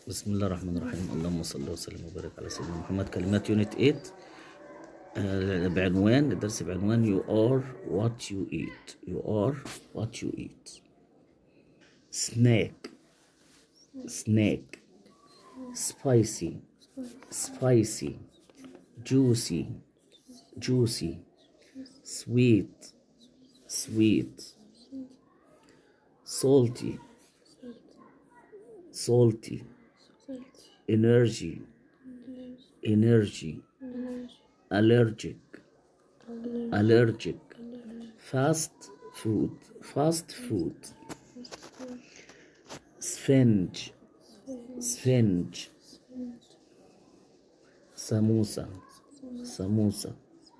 بسم الله الرحمن الرحيم اللهم صل وسلم وبارك على سيدنا محمد كلمات يونت 8 آه، بعنوان الدرس بعنوان you are what you eat you are what you eat snack snack spicy spicy juicy juicy sweet sweet salty salty energy energy allergic allergic fast food fast food sponge sponge samosa samosa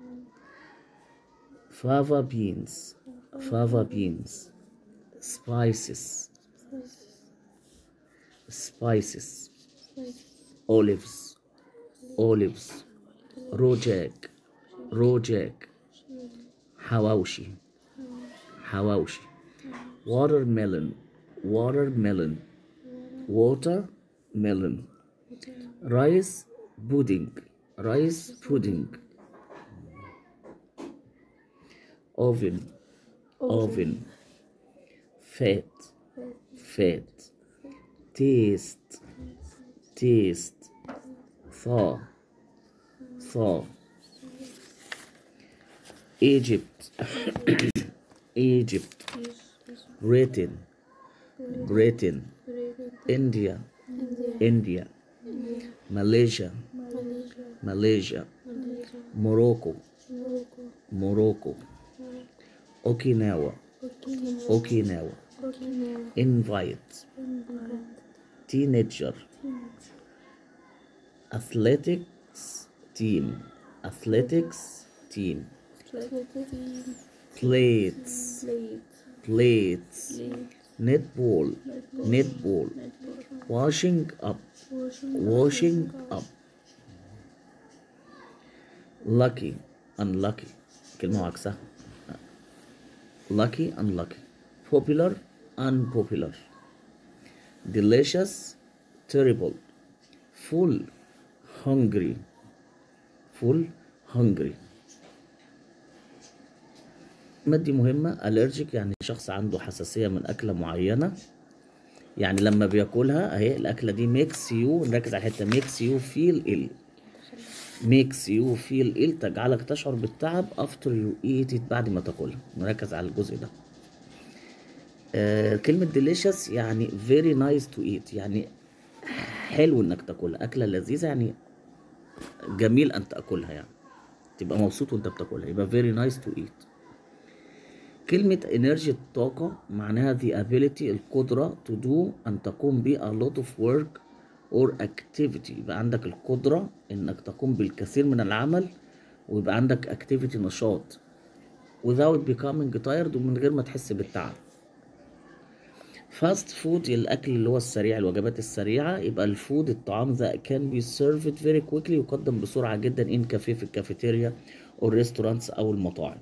fava beans fava beans spices spices olives olives rojak rojak حواوشي حواوشي watermelon watermelon watermelon rice pudding rice pudding oven oven fat fat taste taste thaw thaw Egypt Egypt Britain Britain India India Malaysia Malaysia Morocco Morocco Okinawa Okinawa invite teenager athletics team athletics team plates plates netball netball washing up washing up lucky unlucky كلمة عكسها lucky unlucky popular unpopular delicious terrible full hungry full hungry الكلمات دي مهمة allergic يعني شخص عنده حساسية من أكلة معينة يعني لما بياكلها اهي الأكلة دي makes you نركز على الحتة makes you feel ill makes you feel ill تجعلك تشعر بالتعب after you eat it بعد ما تاكلها نركز على الجزء ده آه كلمة delicious يعني very nice to eat يعني حلو انك تاكلها أكلة لذيذة يعني جميل أن تاكلها يعني تبقى مبسوط وانت بتاكلها يبقى very nice to eat كلمة energy الطاقة معناها the ability القدرة to do أن تقوم ب a lot of work or activity يبقى عندك القدرة إنك تقوم بالكثير من العمل ويبقى عندك activity نشاط without becoming tired ومن غير ما تحس بالتعب fast food الأكل اللي هو السريع الوجبات السريعة يبقى الفود الطعام ذا can be served very quickly يقدم بسرعة جدا in cafe في الكافيتيريا أو restaurants أو المطاعم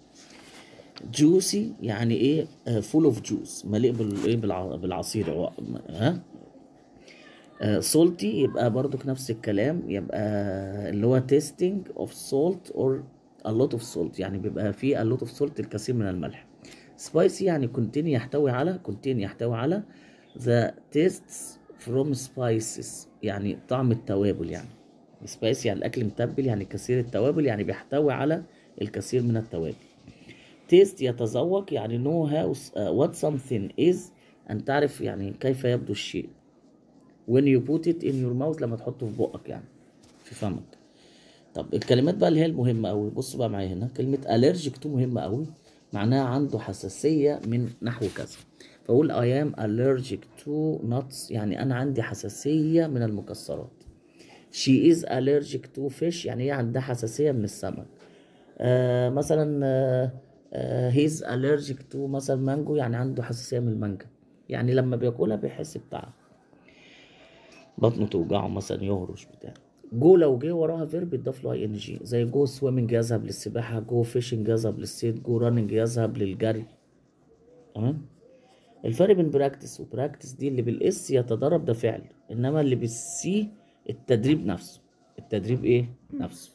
جوسي يعني ايه فول اوف جوس مليء بالايه بالع- بالعصير هو- ها سولتي يبقى برضك نفس الكلام يبقى اللي هو تيستينج اوف سولت اور a lot of salt يعني بيبقى فيه a lot of salt الكثير من الملح سبايسي يعني كونتين يحتوي على كونتين يحتوي على the tastes from spices يعني طعم التوابل يعني سبايسي يعني الاكل متبل يعني كثير التوابل يعني بيحتوي على الكثير من التوابل تيست يتذوق يعني know how uh, what something is أن تعرف يعني كيف يبدو الشيء when you put it in your mouth لما تحطه في بقك يعني في فمك طب الكلمات بقى اللي هي المهمة أوي بص بقى معايا هنا كلمة allergic to مهمة أوي معناها عنده حساسية من نحو كذا فأقول I am allergic to nuts يعني أنا عندي حساسية من المكسرات she is allergic to fish يعني هي عندها حساسية من السمك آه مثلا آه آه he's allergic to مثلا مانجو يعني عنده حساسية من المانجا يعني لما بياكلها بيحس بتعب بطنه توجعه مثلا يهرش بتاع جو لو جه وراها فيرب يضاف له اي ان جي زي جو سويمنج يذهب للسباحة جو فيشنج يذهب للصيد جو راننج يذهب للجري تمام الفرق بين براكتس وبراكتس دي اللي بالاس يتدرب ده فعل انما اللي بالسي التدريب نفسه التدريب ايه نفسه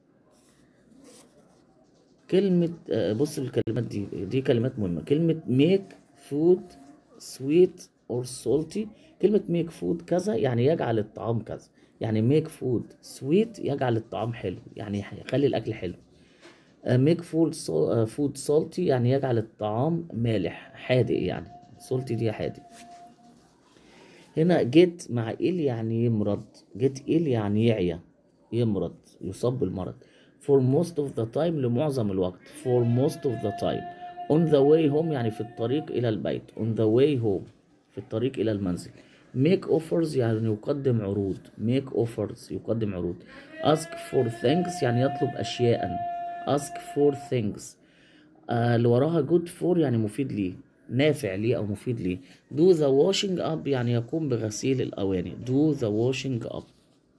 كلمة آه، بص الكلمات دي دي كلمات مهمة كلمة make food sweet or salty كلمة make food كذا يعني يجعل الطعام كذا يعني make food sweet يجعل الطعام حلو يعني يخلي الأكل حلو آه، make food so- آه، food salty يعني يجعل الطعام مالح حادق يعني salty دي حادق هنا get مع ill يعني يمرض get ill يعني يعيا يمرض يصاب بالمرض for most of the time لمعظم الوقت for most of the time on the way home يعني في الطريق إلى البيت on the way home في الطريق إلى المنزل make offers يعني يقدم عروض make offers يقدم عروض ask for things يعني يطلب أشياء ask for things آه، اللي وراها good for يعني مفيد ليه نافع ليه أو مفيد ليه do the washing up يعني يقوم بغسيل الأواني do the washing up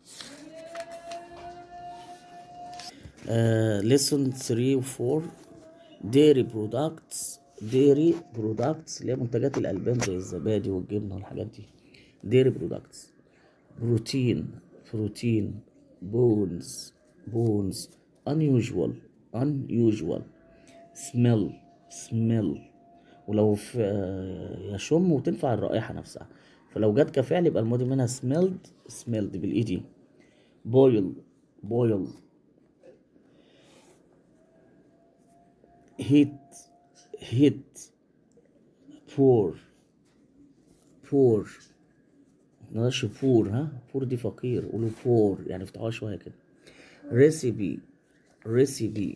آه lesson 3 و 4 dairy products dairy products اللي هي منتجات الألبان زي الزبادي والجبنة والحاجات دي dairy products بروتين بروتين bones bones unusual unusual smell smell ولو في يشم وتنفع الرائحة نفسها فلو جت كفعل يبقى الماضي منها smelled smelled بالاي دي boil boil heat heat pour pour متقولش بور ها بور دي فقير قولوا بور يعني افتحوها شوية كده recipe recipe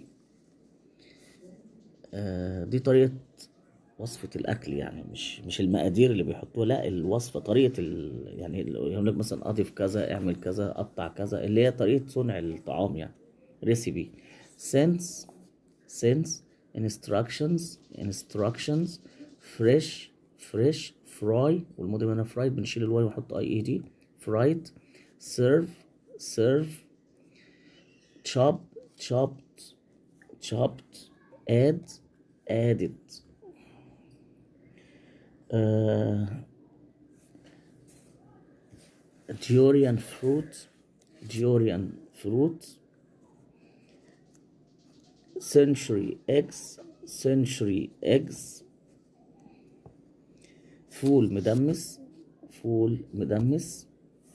آه دي طريقة وصفة الأكل يعني مش مش المقادير اللي بيحطوها لا الوصفة طريقة ال يعني ال- يقول لك مثلا أضيف كذا اعمل كذا قطع كذا اللي هي طريقة صنع الطعام يعني recipe sense sense instructions instructions fresh fresh fry والماضي منها fried بنشيل الواي ونحط اي اي دي fried serve serve chop chopped chopped add added uh, durian fruit durian fruit century eggs century eggs فول مدمس فول مدمس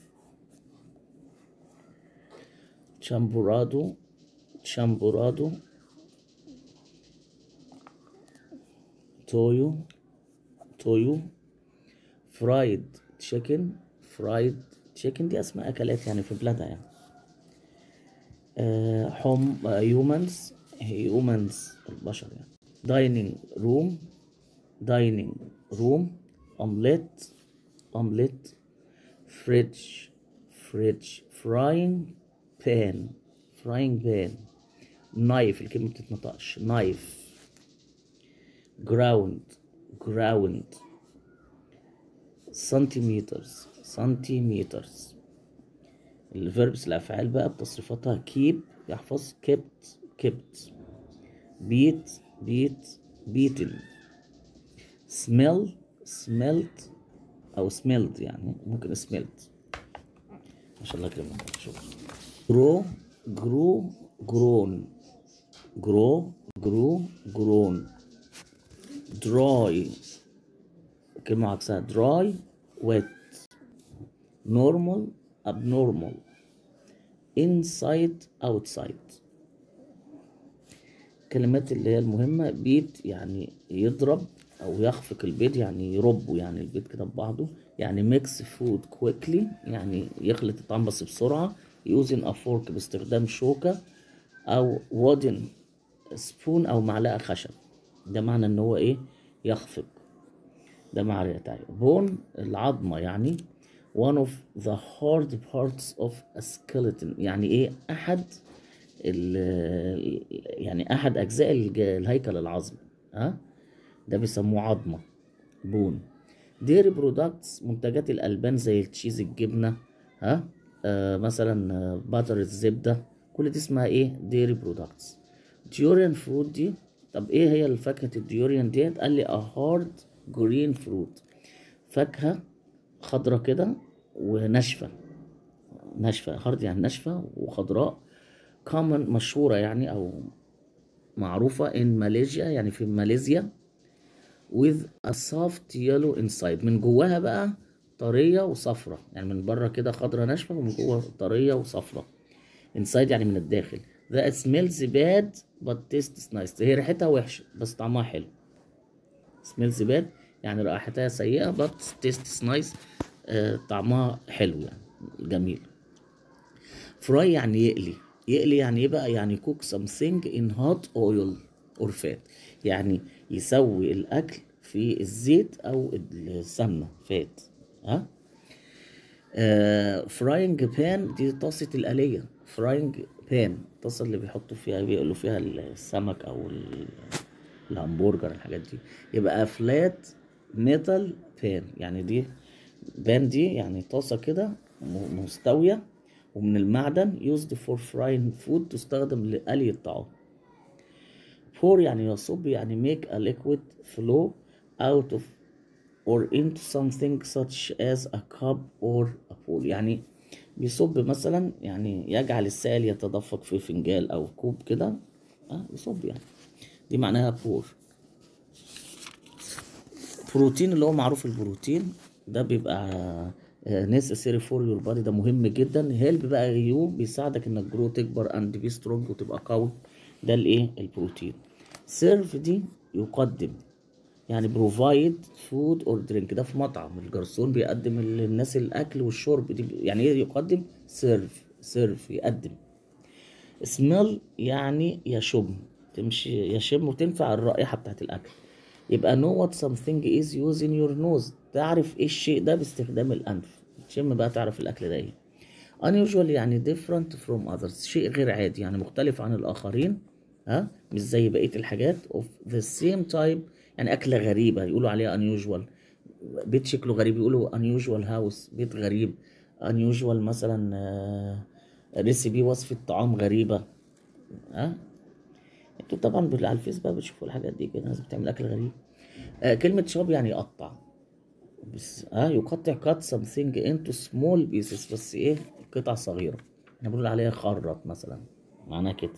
شامبورادو شامبورادو تويو تويو فرايد تشيكن فرايد تشيكن دي اسماء اكلات يعني في بلادها يعني آه، حم هيومنز هيومنز البشر يعني دايننج روم دايننج روم اومليت اومليت فريدج فريدج فراينج بان فراينج بان نايف الكلمة بتتنطقش نايف جراوند جراوند سنتيمترز سنتيمترز الفيربس الافعال بقى بتصريفاتها كيب يحفظ kept kept beat beat beaten smell smelled او smelled يعني ممكن smelled ما شاء الله يكرمك شكرا grow grew grown grow grew grown dry كلمة عكسها dry wet normal abnormal inside outside الكلمات اللي هي المهمة بيت يعني يضرب أو يخفق البيض يعني يربه يعني البيض كده ببعضه يعني mix food quickly يعني يخلط الطعام بس بسرعة using a fork باستخدام شوكة أو wooden spoon أو معلقة خشب ده معنى إن هو إيه يخفق ده معنى بتاعي بون العظمة يعني one of the hard parts of a skeleton يعني ايه احد ال يعني احد اجزاء الج- الهيكل العظمي ها ده بيسموه عظمة بون ديري برودكتس منتجات الالبان زي التشيز الجبنة ها آه مثلا آه، باتر الزبدة كل دي اسمها ايه ديري برودكتس ديوريان فروت دي طب ايه هي الفاكهة الديوريان ديت قال لي a hard جرين فروت فاكهة خضرة كده وناشفة ناشفة هارد يعني ناشفة وخضراء common مشهورة يعني أو معروفة in ماليزيا يعني في ماليزيا with a soft yellow inside من جواها بقى طرية وصفرة يعني من بره كده خضرة ناشفة ومن جوه طرية وصفرة inside يعني من الداخل that smells bad but tastes nice هي ريحتها وحشة بس طعمها حلو smells bad يعني رائحتها سيئة but tastes nice آه طعمها حلو يعني جميل فراي يعني يقلي يقلي يعني ايه بقى يعني cook something in hot oil or fat يعني يسوي الاكل في الزيت او السمنه فات ها فراينج بان دي طاسه الآلية فراينج بان الطاسه اللي بيحطوا فيها بيقلوا فيها السمك او ال- الهمبرجر الحاجات دي يبقى فلات ميتال بان يعني دي بان دي يعني طاسه كده م- مستويه ومن المعدن used for frying food تستخدم لقلي الطعام pour يعني يصب يعني make a liquid flow out of or into something such as a cup or a pool يعني بيصب مثلا يعني يجعل السائل يتدفق في فنجان او كوب كده اه يصب يعني دي معناها pour بروتين اللي هو معروف البروتين ده بيبقى necessary for your body ده مهم جدا هيلب بقى يو بيساعدك انك جرو تكبر اند بي سترونج وتبقى قوي ده الايه البروتين سيرف دي يقدم يعني بروفايد فود اور درينك ده في مطعم الجرسون بيقدم للناس الاكل والشرب دي يعني ايه يقدم سيرف سيرف يقدم سميل يعني يشم تمشي يشم وتنفع الرائحة بتاعت الأكل يبقى know what something is using your nose تعرف ايه الشيء ده باستخدام الأنف تشم بقى تعرف الأكل ده ايه unusual يعني different from others شيء غير عادي يعني مختلف عن الآخرين ها مش زي بقية الحاجات of the same type يعني أكلة غريبة يقولوا عليها unusual بيت شكله غريب يقولوا unusual house بيت غريب unusual مثلا ريسيبي وصفة طعام غريبة ها انتوا طبعا بال- على الفيس بقى بتشوفوا الحاجات دي كده ناس بتعمل اكل غريب آه كلمة شاب يعني يقطع بس اه يقطع cut something into small pieces بس ايه قطع صغيرة احنا بنقول عليها خرط مثلا معناها كده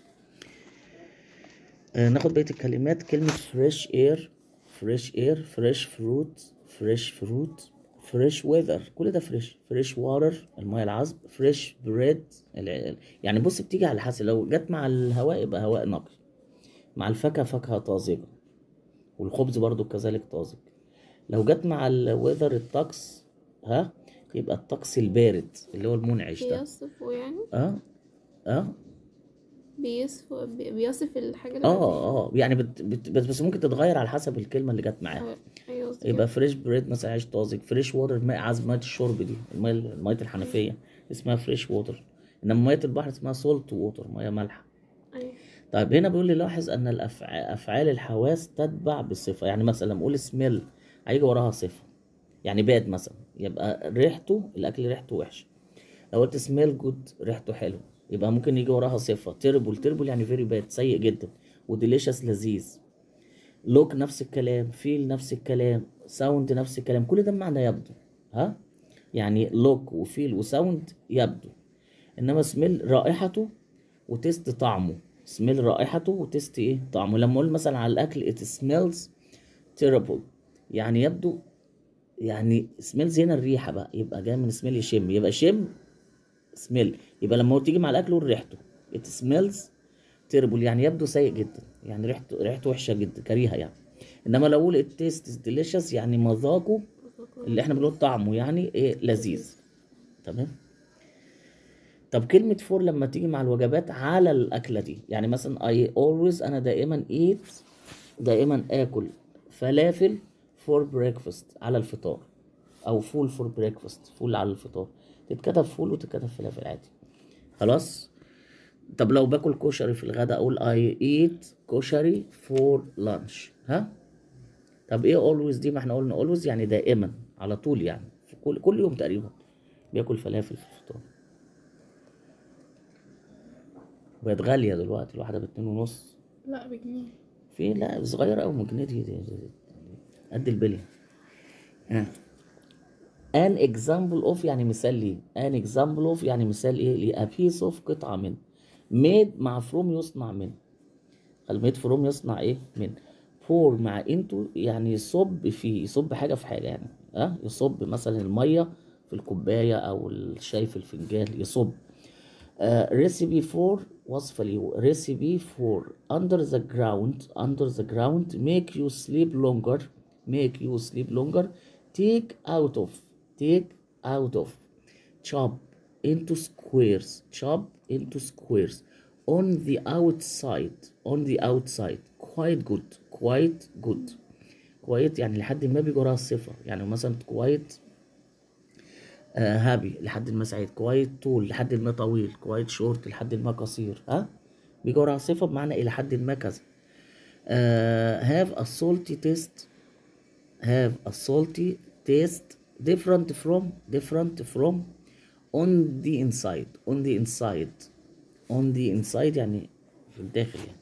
آه ناخد بقية الكلمات كلمة fresh air fresh air fresh fruit fresh fruit fresh weather كل ده فريش فريش واتر المياه العذب فريش بريد يعني بص بتيجي على حسب لو جت مع الهواء يبقى هواء نقي مع الفاكهة فاكهة طازجة والخبز برضو كذلك طازج لو جت مع الويذر الطقس ها يبقى الطقس البارد اللي هو المنعش ده بيصفوا يعني اه اه بيصف بي- بيصف الحاجة اللي اه اه يعني بت بت بس بس ممكن تتغير على حسب الكلمة اللي جت معاها آه، ايوه قصدي يبقى كده. فريش بريد مثلا عيش طازج فريش ووتر ماء عذب ميه الشرب دي الميه الميه الحنفيه اسمها فريش ووتر انما ميه البحر اسمها سولت ووتر ميه مالحه ايوه طيب هنا بيقول لي لاحظ ان الافعال افعال الحواس تتبع بصفه يعني مثلا لما اقول سميل هيجي وراها صفه يعني باد مثلا يبقى ريحته الاكل ريحته وحشه لو قلت سميل جود ريحته حلو يبقى ممكن يجي وراها صفه تيربل تيربل يعني فيري باد سيء جدا وديليشس لذيذ لوك نفس الكلام فيل نفس الكلام ساوند نفس الكلام كل ده بمعنى يبدو ها يعني لوك وفيل وساوند يبدو انما سميل رائحته وتست طعمه سميل رائحته وتست ايه طعمه لما اقول مثلا على الاكل it smells terrible يعني يبدو يعني سميلز هنا الريحه بقى يبقى جاي من سميل يشم يبقى شم سميل يبقى لما هو تيجي مع الاكل قول ريحته it smells terrible يعني يبدو سيء جدا يعني ريحته ريحته وحشه جدا كريهه يعني انما لو اقول it tastes delicious يعني مذاقه اللي احنا بنقول طعمه يعني ايه لذيذ تمام طب كلمة فور لما تيجي مع الوجبات على الأكلة دي يعني مثلا I always أنا دائما eat دائما آكل فلافل for breakfast على الفطار أو فول for breakfast فول على الفطار تتكتب فول وتتكتب فلافل عادي خلاص طب لو باكل كشري في الغداء أقول I eat كشري for lunch ها طب ايه always دي ما احنا قلنا always يعني دائما على طول يعني في كل كل يوم تقريبا بياكل فلافل في الفطار بقت غالية دلوقتي الواحدة باتنين ونص لا بجنيه في لا صغيرة أوي من جنيه دي, دي, دي. قد البليه آه. an example of يعني مثال ليه an example of يعني مثال ايه ليه a piece of قطعة من made مع from يصنع من made from يصنع ايه من pour مع into يعني يصب فيه يصب حاجة في حاجة يعني ها أه؟ يصب مثلا المية في الكوباية أو الشاي في الفنجان يصب uh, recipe for وصفة ليه recipe for under the ground under the ground make you sleep longer make you sleep longer take out of take out of chop into squares chop into squares on the outside on the outside quite good quite good quite يعني لحد ما بيجي وراها الصفة يعني مثلا quite هابي لحد ما سعيد كويت طول لحد ما طويل كويت شورت لحد ما قصير ها بيجي وراها صفة بمعنى إلى حد ما كذا uh, have a salty taste have a salty taste different from different from on the inside on the inside on the inside يعني في الداخل يعني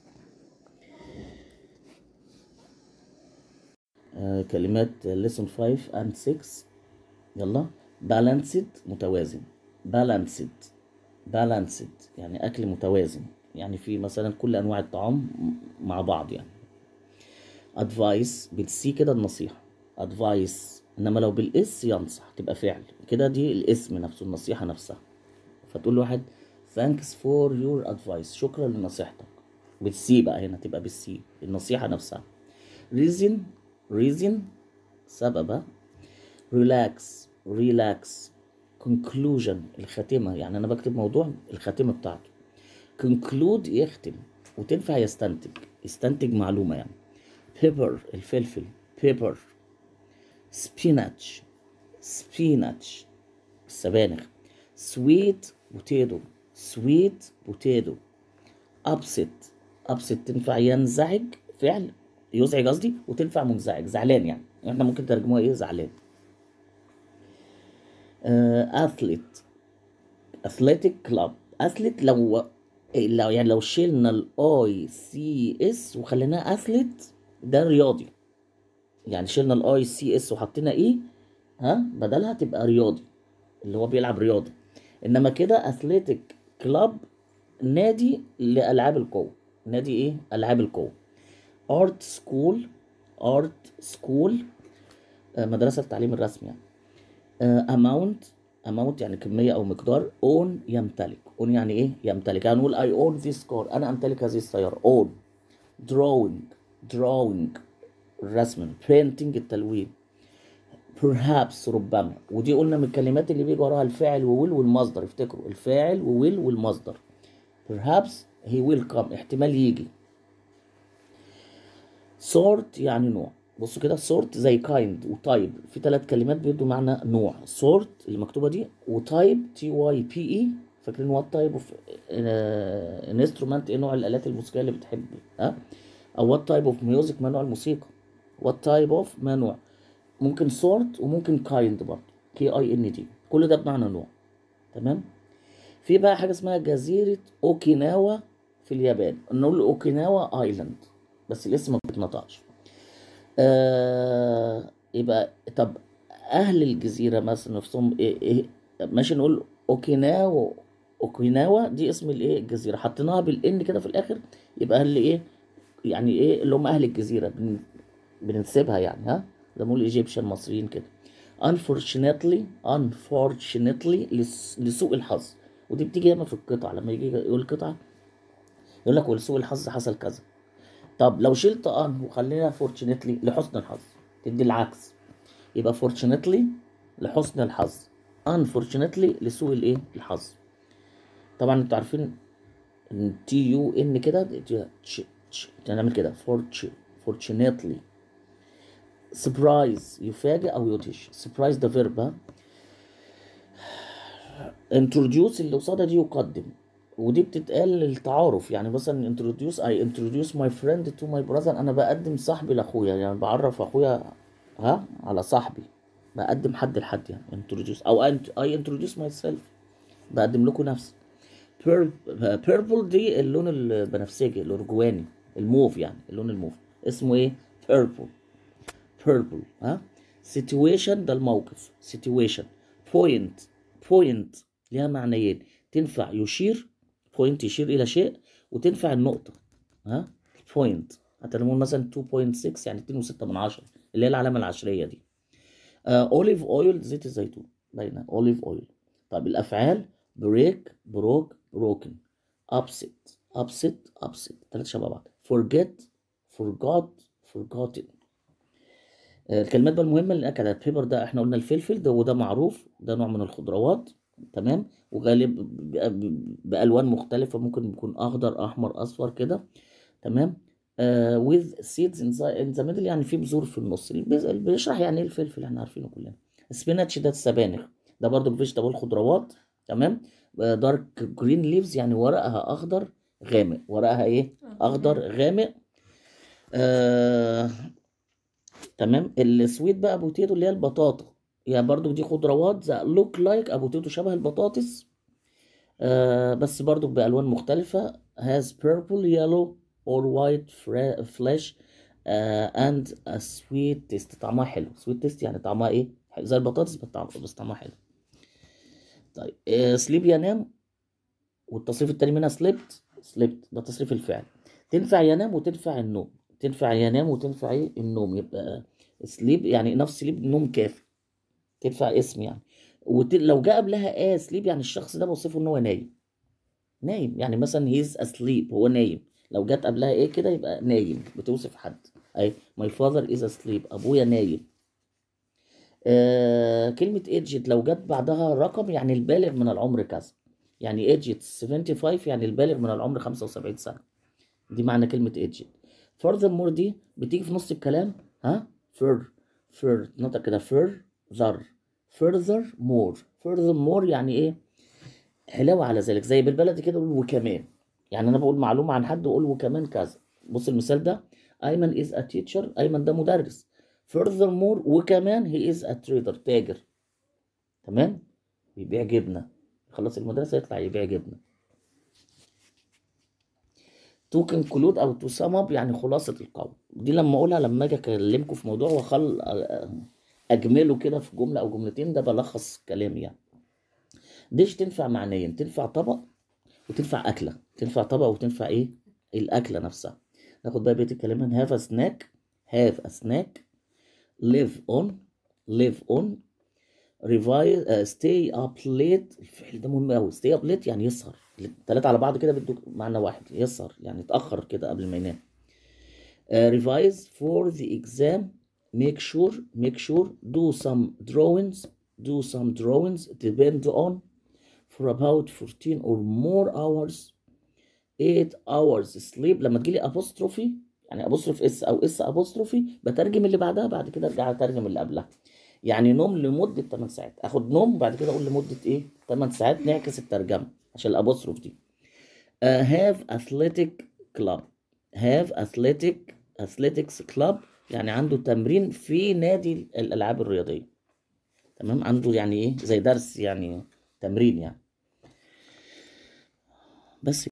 آه كلمات lesson 5 and 6 يلا balanced متوازن balanced balanced يعني أكل متوازن يعني في مثلا كل أنواع الطعام مع بعض يعني advice بالسي كده النصيحة advice انما لو بالاس ينصح تبقى فعل كده دي الاسم نفسه النصيحة نفسها فتقول لواحد thanks for your advice شكرا لنصيحتك بالسي بقى هنا تبقى بالسي النصيحة نفسها reason reason سبب relax relax conclusion الخاتمة يعني أنا بكتب موضوع الخاتمة بتاعته conclude يختم وتنفع يستنتج يستنتج معلومة يعني pepper الفلفل pepper spinach spinach السبانخ sweet potato sweet potato upset upset تنفع ينزعج فعل يزعج قصدي وتنفع منزعج زعلان يعني احنا ممكن ترجموها ايه زعلان اثليت اثليتيك كلاب اثليت لو لو يعني لو شلنا الاي سي اس وخليناه اثليت ده رياضي يعني شلنا الاي سي اس وحطينا ايه ها بدلها تبقى رياضي اللي هو بيلعب رياضه انما كده اثليتيك كلاب نادي لالعاب القوه نادي ايه العاب القوه ارت سكول ارت سكول مدرسه التعليم الرسمي يعني اماونت اماونت يعني كميه او مقدار اون يمتلك اون يعني ايه يمتلك يعني نقول اي اون ذيس كار انا امتلك هذه السياره اون drawing drawing الرسم painting التلوين perhaps ربما ودي قلنا من الكلمات اللي بيجي وراها الفاعل وويل والمصدر افتكروا الفاعل وويل والمصدر perhaps he will come احتمال يجي sort يعني نوع بصوا كده sort زي kind وتايب في ثلاث كلمات بيدوا معنى نوع sort اللي مكتوبه دي وتايب تي واي بي اي فاكرين وات تايب اوف انسترومنت ايه نوع الالات الموسيقيه اللي بتحب ها او وات تايب اوف ميوزك ما نوع الموسيقى وات تايب اوف ما نوع ممكن sort وممكن kind برضه كي اي ان دي كل ده بمعنى نوع تمام في بقى حاجه اسمها جزيره اوكيناوا في اليابان نقول اوكيناوا ايلاند بس الاسم ما بيتنطقش آه يبقى طب اهل الجزيره مثلا نفسهم إيه إيه ماشي نقول اوكيناوا اوكيناوا دي اسم الايه الجزيره حطيناها بالان كده في الاخر يبقى اهل ايه يعني ايه اللي هم اهل الجزيره بن... بننسبها يعني ها زي ما نقول ايجيبشن مصريين كده unfortunately unfortunately لس... لسوء الحظ ودي بتيجي دايما في القطع لما يجي يقول قطعه يقول لك ولسوء الحظ حصل كذا طب لو شلت ان وخلينا فورتشنتلي لحسن الحظ تدي العكس يبقى فورتشنتلي لحسن الحظ unfortunately لسوء الايه الحظ طبعا انتوا عارفين ان تي يو ان كده نعمل كده fortunately surprise يفاجئ او يدهش surprise ده فيرب ها introduce اللي قصادها دي يقدم ودي بتتقال للتعارف يعني مثلا introduce I introduce my friend to my brother انا بقدم صاحبي لاخويا يعني بعرف اخويا ها على صاحبي بقدم حد لحد يعني introduce او I introduce myself بقدم لكم نفسي purple دي اللون البنفسجي الارجواني الموف يعني اللون الموف اسمه ايه purple purple ها situation ده الموقف situation point point ليها معنيين تنفع يشير point يشير الى شيء وتنفع النقطه ها point حتى نقول مثلا 2.6 يعني 2.6 من عشرة اللي هي العلامه العشريه دي اوليف اويل زيت الزيتون باينه اوليف اويل طب الافعال بريك بروك بروكن upset upset upset ثلاثة شبه بعض forget forgot forgotten آه، الكلمات بقى المهمة اللي أكدت بيبر ده احنا قلنا الفلفل ده وده معروف ده نوع من الخضروات تمام وغالب ب- بألوان مختلفة ممكن يكون أخضر أحمر أصفر كده تمام آه with seeds in the, in the middle يعني في بذور في النص البز- بيشرح يعني ايه الفلفل احنا عارفينه كلنا سبيناتش ده السبانخ ده برضو فيجيتابل خضروات تمام دارك جرين ليفز يعني ورقها اخضر غامق ورقها ايه اخضر غامق آه تمام السويت بقى بوتيتو اللي هي البطاطا يعني برضو دي خضروات لوك لايك ابوتيتو شبه البطاطس آه بس برضو بألوان مختلفة has purple yellow or white fra- flesh آه and a sweet taste طعمها حلو sweet taste يعني طعمها ايه حلو. زي البطاطس بس طعم- بس طعمها حلو طيب آه sleep ينام والتصريف التاني منها slept slept ده تصريف الفعل تنفع ينام وتنفع النوم تنفع ينام وتنفع ايه النوم يبقى sleep يعني نفس sleep نوم كافي تنفع اسم يعني وت... لو جاء قبلها آه sleep يعني الشخص ده بوصفه ان هو نايم نايم يعني مثلا he's asleep هو نايم لو جت قبلها ايه كده يبقى نايم بتوصف حد اي my father is asleep ابويا نايم آه كلمة aged لو جت بعدها رقم يعني البالغ من العمر كذا يعني aged 75 يعني البالغ من العمر 75 سنة دي معنى كلمة aged furthermore دي بتيجي في نص الكلام ها fur fur نطق كده further further more furthermore يعني ايه علاوة على ذلك زي بالبلدي كده اقول وكمان يعني انا بقول معلومة عن حد واقول وكمان كذا بص المثال ده ايمن is a teacher ايمن ده مدرس furthermore وكمان he is a trader تاجر تمام بيبيع جبنة خلص المدرسة يطلع يبيع جبنة to conclude او to sum up يعني خلاصة القول دي لما اقولها لما اجي اكلمكم في موضوع واخل اجمله كده في جملة او جملتين ده بلخص كلامي يعني ديش تنفع معنيين تنفع طبق وتنفع أكلة تنفع طبق وتنفع إيه الأكلة نفسها ناخد بقى بقية الكلام have a snack have a snack live on live on revise uh, stay up late الفعل ده مهم أوي stay up late يعني يسهر التلاتة على بعض كده بدو معنى واحد يسهر يعني يتأخر كده قبل ما ينام uh, revise for the exam make sure make sure do some drawings do some drawings depend on for about 14 or more hours 8 hours sleep لما تجيلي apostrophe يعني apostrophe اس او اس apostrophe بترجم اللي بعدها بعد كده ارجع اترجم اللي قبلها يعني نوم لمدة 8 ساعات اخد نوم بعد كده اقول لمدة ايه 8 ساعات نعكس الترجمة عشان الابوستروف دي uh, have athletic club have athletic athletics club يعني عنده تمرين في نادي الالعاب الرياضية تمام عنده يعني ايه زي درس يعني تمرين يعني بس